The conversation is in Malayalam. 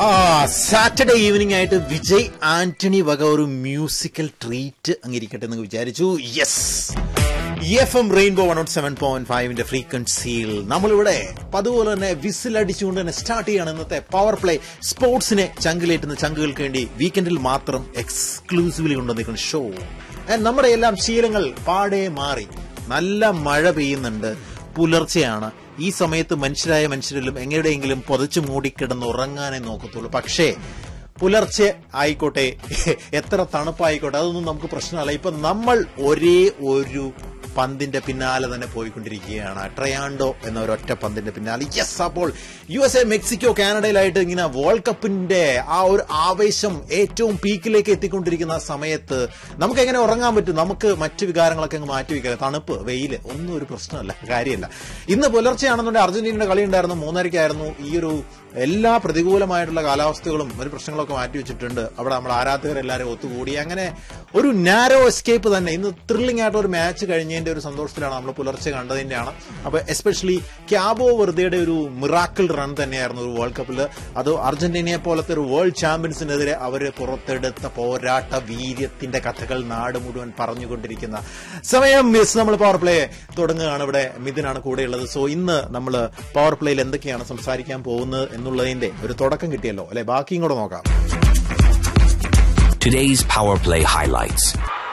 ആ സാറ്റർഡേ ഈവനിംഗ് ആയിട്ട് വിജയ് ആന്റണി വക ഒരു മ്യൂസിക്കൽ ട്രീറ്റ് അങ്ങിരിക്കട്ടെ എന്ന് വിചാരിച്ചു yes F M rainbow one seven point ഫൈവിന്റെ ഫ്രീക്വൻസിയിൽ നമ്മളിവിടെ അതുപോലെ തന്നെ വിസിൽ അടിച്ചുകൊണ്ട് തന്നെ സ്റ്റാർട്ട് ചെയ്യാണ് ഇന്നത്തെ പവർ പ്ലേ സ്പോർട്സിനെ ചങ്കിലേറ്റുന്ന ചങ്കുകൾക്ക് വേണ്ടി വീക്കെൻഡിൽ മാത്രം എക്സ്ക്ലൂസീവ്ലി കൊണ്ടുവന്നിരിക്കുന്ന ഷോ നമ്മുടെ എല്ലാം ശീലങ്ങൾ പാടെ മാറി നല്ല മഴ പെയ്യുന്നുണ്ട് പുലർച്ചെയാണ് ഈ സമയത്ത് മനുഷ്യരായ മനുഷ്യരിലും എങ്ങനെയെങ്കിലും പൊതച്ചു മൂടിക്കിടന്ന് ഉറങ്ങാനേ നോക്കത്തുള്ളൂ പക്ഷേ പുലർച്ചെ ആയിക്കോട്ടെ എത്ര തണുപ്പായിക്കോട്ടെ അതൊന്നും നമുക്ക് പ്രശ്നമല്ല ഇപ്പൊ നമ്മൾ ഒരേ ഒരു പന്തിന്റെ പിന്നാലെ തന്നെ പോയിക്കൊണ്ടിരിക്കുകയാണ് ട്രയാൻഡോ എന്ന ഒരൊറ്റ പന്തിന്റെ പിന്നാലെ യെസ് അപ്പോൾ യു എസ് എ മെക്സിക്കോ കാനഡയിലായിട്ട് ഇങ്ങനെ വേൾഡ് കപ്പിന്റെ ആ ഒരു ആവേശം ഏറ്റവും പീക്കിലേക്ക് എത്തിക്കൊണ്ടിരിക്കുന്ന സമയത്ത് നമുക്ക് എങ്ങനെ ഉറങ്ങാൻ പറ്റും നമുക്ക് മറ്റു വികാരങ്ങളൊക്കെ അങ്ങ് മാറ്റി വയ്ക്കുക തണുപ്പ് വെയില് ഒന്നും ഒരു പ്രശ്നമല്ല കാര്യമല്ല ഇന്ന് പുലർച്ചെയാണെന്നുണ്ടെങ്കിൽ അർജന്റീനയുടെ കളി ഉണ്ടായിരുന്നു മൂന്നരയ്ക്കായിരുന്നു ഈ ഒരു എല്ലാ പ്രതികൂലമായിട്ടുള്ള കാലാവസ്ഥകളും ഒരു പ്രശ്നങ്ങളൊക്കെ മാറ്റി വെച്ചിട്ടുണ്ട് അവിടെ നമ്മൾ ആരാധകരെല്ലാവരും ഒത്തുകൂടി അങ്ങനെ ഒരു നാരോ എസ്കേപ്പ് തന്നെ ഇന്ന് ത്രില്ലിംഗ് ആയിട്ട് ഒരു മാച്ച് കഴിഞ്ഞതിന്റെ ഒരു സന്തോഷത്തിലാണ് നമ്മൾ പുലർച്ചെ കണ്ടതിന്റെയാണ് അപ്പൊ എസ്പെഷ്യലി ക്യാബോ വെറുതെയുടെ ഒരു മിറാക്കിൾ റൺ തന്നെയായിരുന്നു ഒരു വേൾഡ് കപ്പിൽ അത് അർജന്റീനയെ പോലത്തെ ഒരു വേൾഡ് ചാമ്പ്യൻസിനെതിരെ അവർ പുറത്തെടുത്ത പോരാട്ട വീര്യത്തിന്റെ കഥകൾ നാട് മുഴുവൻ പറഞ്ഞുകൊണ്ടിരിക്കുന്ന സമയം മിസ് നമ്മൾ പവർ പ്ലേ തുടങ്ങുകയാണ് ഇവിടെ മിഥുനാണ് കൂടെയുള്ളത് സോ ഇന്ന് നമ്മൾ പവർ പ്ലേയിൽ എന്തൊക്കെയാണ് സംസാരിക്കാൻ പോകുന്നത് എന്നുള്ളതിന്റെ ഒരു തുടക്കം കിട്ടിയല്ലോ അല്ലെ ബാക്കിയും കൂടെ നോക്കാം Today's Power Play highlights.